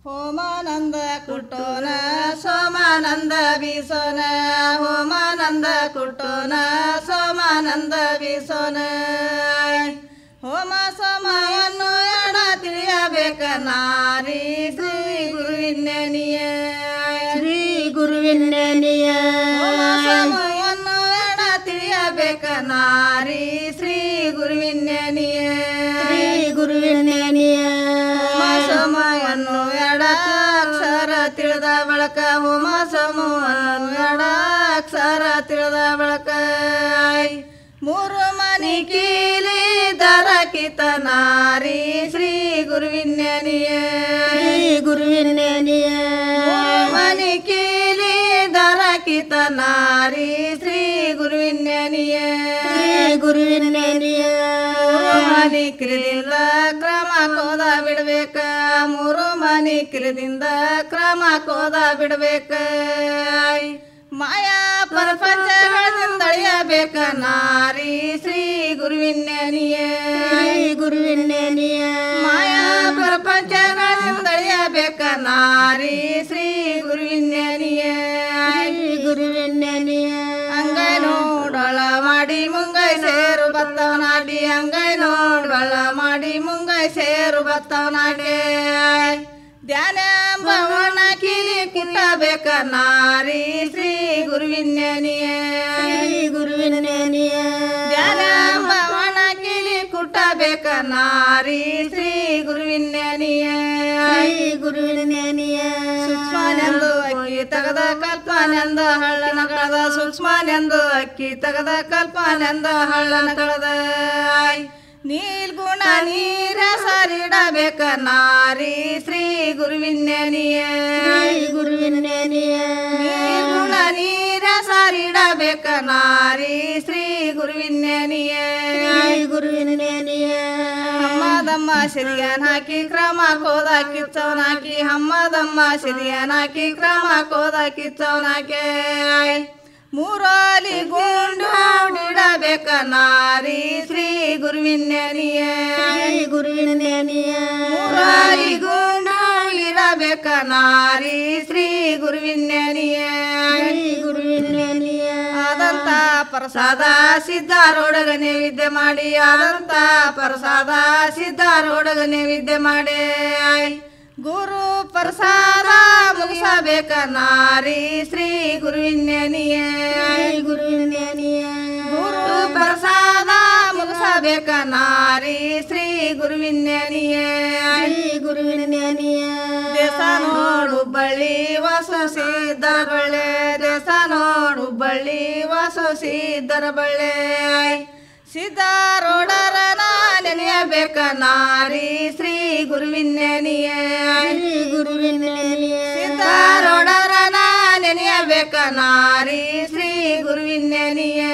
ಹೋಮಾನಂದ ಕುಟೋನ ಸೋಮಾನಂದ ಬೀಸೋನ ಹೋಮಾನಂದ ಕುಟೋನ ಸೋಮಾನಂದ ಬೀಸೋನ ಹೋಮ ಸೋಮವನ್ನು ಎಡ ತಿಳಿಯಬೇಕ ನಾರಿ ಶ್ರೀ ಗುರುವಿನ್ಯನಿಯ ಶ್ರೀ ಗುರುವಿನ್ಯನಿಯ ಹೋಮ ಸೋಮವನ್ನು ಎಡ ತಿಳಿಯಬೇಕ ನಾರಿ ಶ್ರೀ ಗುರುವಿನ್ಯನಿಯ ಶ್ರೀ ಗುರುವಿನ್ಯನಿಯ ಸಮಯನ್ನು ಎಡ ಅಕ್ಷರ ತಿಳಿದ ಬಳಕ ಹೋಮ ಸಮೂಹವನ್ನು ಎಡ ಅಕ್ಷರ ತಿಳಿದ ಬಳಕ ಮೂರು ಮನಿ ಕೀಲಿ ದರಕಿತ ನಾರಿ ಶ್ರೀ ಗುರುವಿನ್ಯನಿಯ ಶ್ರೀ ಗುರುವಿನ್ಯನಿಯ ಮನಿ ಕೀಲಿ ದರಕಿತ ನಾರಿ ಶ್ರೀ ಗುರುವಿನ್ಯನಿಯ ಶ್ರೀ ಗುರುವಿನ್ಯನಿಯ ಮನಿ ಕಿರಿದಿಂದ ಕ್ರಮ ಕೋದ ಬಿಡ್ಬೇಕ ಮೂರು ಮನಿ ಕಿರಿದಿಂದ ಕ್ರಮ ಕೋದ ಬಿಡ್ಬೇಕ ಮಾಯಾ ಪ್ರಪಂಚಗಳಿಂದ ಅಳಿಯಬೇಕ ನಾರಿ ಶ್ರೀ ಗುರುವಿನ್ಯನಿಯ ಶ್ರೀ ಗುರುವಿನ್ಯನಿಯ ಮಾಯಾ ಪ್ರಪಂಚಗಳಿಂದ ಅಳಿಯಬೇಕ ನಾರಿ ಶ್ರೀ ಗುರುವಿನ್ಯನಿಯ ಶ್ರೀ ಗುರುವಿನ್ಯನಿಯ ಅಂಗೈ ನೋಡೊಳ ಮಾಡಿ ಮುಂಗೈ ಸೇರು ಬತ್ತವನಾಡಿ ಅಂಗೈ ನೋಡೊಳ ಮಾಡಿ ಮುಂಗೈ ಸೇರು ಬತ್ತವನಾಡಿ ಧ್ಯಾನ ಭವನ ಕಿಲಿ ಕುಟ್ಟಬೇಕ ನಾರಿ ಶ್ರೀ ಗುರುವಿನ್ಯನಿಯ ಶ್ರೀ ಗುರುವಿನ್ಯನಿಯ ಧ್ಯಾನ ಭವನ ಕಿಲಿ ಕುಟ್ಟಬೇಕ ನಾರಿ ಶ್ರೀ ಗುರುವಿನ್ಯನಿಯ ಶ್ರೀ ಗುರುವಿನ್ಯನಿಯ ಸೂಕ್ಷ್ಮನೆಂದು ಅಕ್ಕಿ ತಗದ ಕಲ್ಪನೆಂದ ಹಳ್ಳನ ಕಳೆದ ಸೂಕ್ಷ್ಮನೆಂದು ಅಕ್ಕಿ ತಗದ ಕಲ್ಪನೆಂದ ಹಳ್ಳನ ಕಳೆದ ನೀಲ್ಗುಣ ನೀರ ಸರಿಡಬೇಕ ನಾರಿ ಶ್ರೀ ಗುರುವಿನ್ಯನಿಯ ಶ್ರೀ ಗುರುವಿನ್ಯನಿಯ ನೀಲ್ಗುಣ ನೀರ ಸರಿಡಬೇಕ ನಾರಿ ಶ್ರೀ ಗುರುವಿನ್ಯನಿಯ ಶ್ರೀ ಗುರುವಿನ್ಯನಿಯ ಹಮ್ಮದಮ್ಮ ಸಿರಿಯನ್ ಹಾಕಿ ಕ್ರಮ ಕೋದ ಕಿಚ್ಚವನ್ ಹಾಕಿ ಹಮ್ಮದಮ್ಮ ಸಿರಿಯನ್ ಹಾಕಿ ಕ್ರಮ ಕೋದ ಕಿಚ್ಚವನ್ ಹಾಕಿ ಮೂರಾಲಿ ಗುಂಡು ಇಡಬೇಕ ನಾರಿ ಶ್ರೀ ಗುರುವಿನ್ಯನಿಯ ಶ್ರೀ ಗುರುವಿನ್ಯನಿಯ ಮೂರಾಲಿ ಗುಂಡು ಇಡಬೇಕ ನಾರಿ ಶ್ರೀ ಗುರುವಿನ್ಯನಿಯ ಶ್ರೀ ಗುರುವಿನ್ಯನಿಯ ಆದಂತ ಪ್ರಸಾದ ಸಿದ್ಧಾರೊಡಗ ನೈವೇದ್ಯ ಮಾಡಿ ಆದಂತ ಪ್ರಸಾದ ಸಿದ್ಧಾರೊಡಗ ನೈವೇದ್ಯ ಮಾಡಿ ಗುರು ಪ್ರಸಾದ ಮುಗಿಸಬೇಕ ನಾರಿ ಶ್ರೀ ಗುರುವಿನ್ಯನಿಯ ಶ್ರೀ ಗುರುವಿನ್ಯನಿಯ ಗುರು ಪ್ರಸಾದ ಮುಗಿಸಬೇಕ ನಾರಿ ಶ್ರೀ ಗುರುವಿನ್ಯನಿಯ ಶ್ರೀ ಗುರುವಿನ್ಯನಿಯ ದೇಶ ನೋಡು ಬಳ್ಳಿ ವಾಸ ಸಿದ್ಧರ ಬಳ್ಳೆ ದೇಶ ನೋಡು ಬಳ್ಳಿ ವಾಸ ಸಿದ್ಧರ ಬಳ್ಳೆ ಸಿದ್ಧಾರೋಡರನ ನೆನೆಯಬೇಕ ನಾರಿ ಶ್ರೀ ಗುರುವಿನ್ಯನಿಯ ಶ್ರೀ ಗುರುವಿನ್ಯನಿಯ ಸಿದ್ಧಾರೋಡರನ ನೆನೆಯಬೇಕ ನಾರಿ ಶ್ರೀ ಗುರುವಿನ್ಯನಿಯ